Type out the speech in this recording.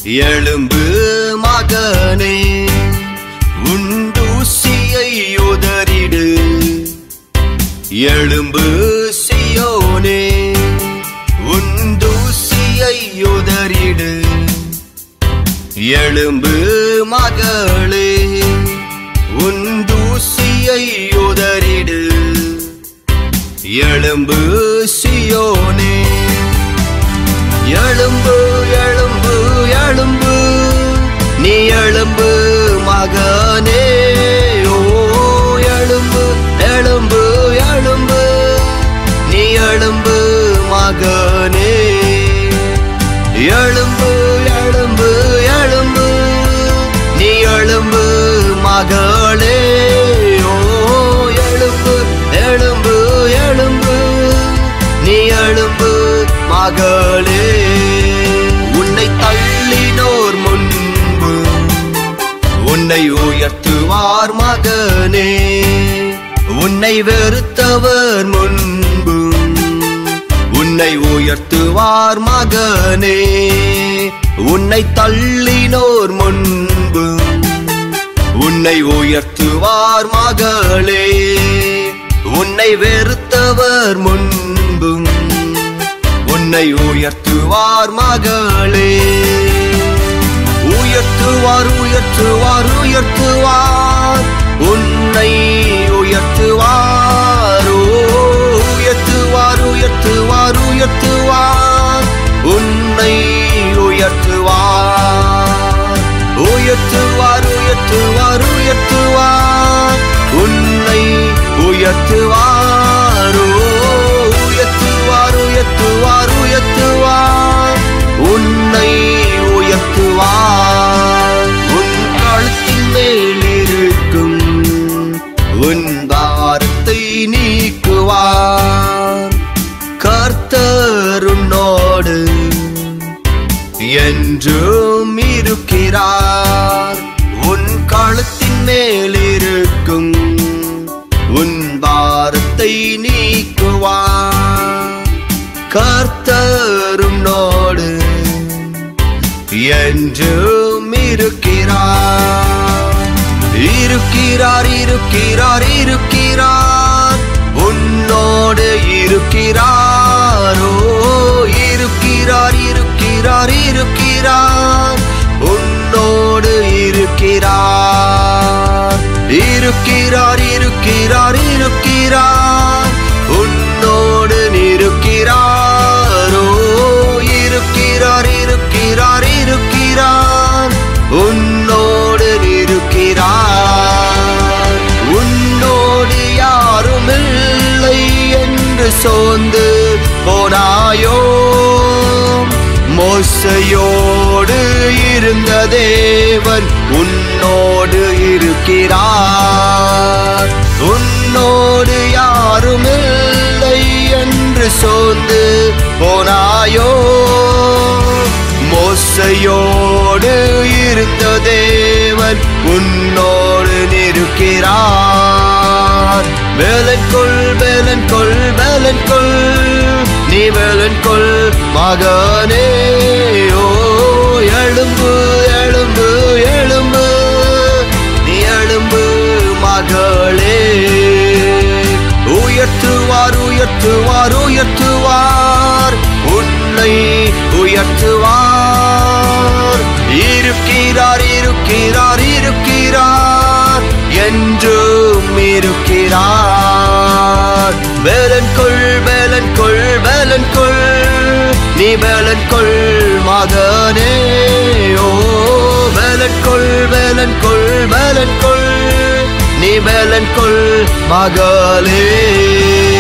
எழும்பு மகனே உண்டூசியை உதறிடு எழும்பு சியோனே உண்டூசியை உதறிடு எழும்பு மகளே உண்டூசியை உதறிடு எழும்பு சியோனே எழும்பு எழும்பு எழும்பு நீ எழும்பு மகனே ஓ எழும்பு எழும்பு எழும்பு நீ எழும்பு மகனே எழும்பு எழும்பு எழும்பு நீ எழும்பு மகளே ஓ எழும்பு எழும்பு எழும்பு நீ எழும்பு மகளே உன்னை தள்ளினோர் முன்பு உன்னை உயர்த்துவார் மகனே உன்னை வெறுத்தவர் முன்பு உன்னை உயர்த்துவார் மகனே உன்னை தள்ளினோர் முன்பு உன்னை உயர்த்துவார் மகளே உன்னை வெறுத்தவர் முன்பும் உன்னை உயர்த்துவார் மகளே உயர்த்துவார் உயர்த்துவார் உயர்த்துவார் உன்னை உயர்த்துவார் ஓ, உயர்த்துவார் உயர்த்துவார் உயர்த்துவார் உன்னை உயர்த்துவார் உயர்த்துவார் உயர்த்துவார் உயர்த்துவார் உன்னை உயர்த்துவார் ஓ, உயர்த்துவார் உயர்த்துவார் உயர்த்துவார் உன்னை உயர்த்துவார் உன் கழுத்தின் மேல் இருக்கும் உன் பாரத்தை நீக்குவார் கர்த்தர் உன்னோடு என்றும் இருக்கிறார் உன் கழுத்தின் மேல் இருக்கும் உன் பாரத்தை நீக்குவார் கர்த்தரும் நோடு என்றும் இருக்கிறார் இருக்கிறார் இருக்கிறார் இருக்கிறார் உன்னோடு இருக்கிறாரோ இருக்கிறார் இருக்கிறார் இருக்கிறார் உன்னோடு இருக்கிறார் இருக்கிறார் இருக்கிறார் இருக்கிறார் உன்னோடு இருக்கிறாரோ இருக்கிறார் இருக்கிறார் இருக்கிறார் உன்னோடு இருக்கிறார் உன்னோடு யாரும் இல்லை என்று சோர்ந்து போனாயோ மோசையோடு இருந்த தேவன் உன்னோடு இருக்கிறார் உன்னோடு யாரும் இல்லை என்று சோர்ந்து போனாயோ மோசையோடு இருந்த தேவன் உன்னோடு இருக்கிறார் வேலன் கொள் வேலன் கொள் வேலன் கொள் நீ வேலன் கொள் மகனே ஓ எழும்பு எழும்பு எழும்பு நீ எழும்பு மகளே உயர்த்துவார் உயர்த்துவார் உயர்த்துவார் உன்னை உயர்த்துவார் இருக்கிறார் இருக்கிறார் இருக்கிறார் என்றும் இருக்கிறார் வேலன் கொள் வேலன் கொள் வேலன் கொள் நீ வேலன் கொள் மகனே ஓ வேலன் கொள் வேலன் கொள் வேலன் கொள் நீ வேலன் கொள் மகளே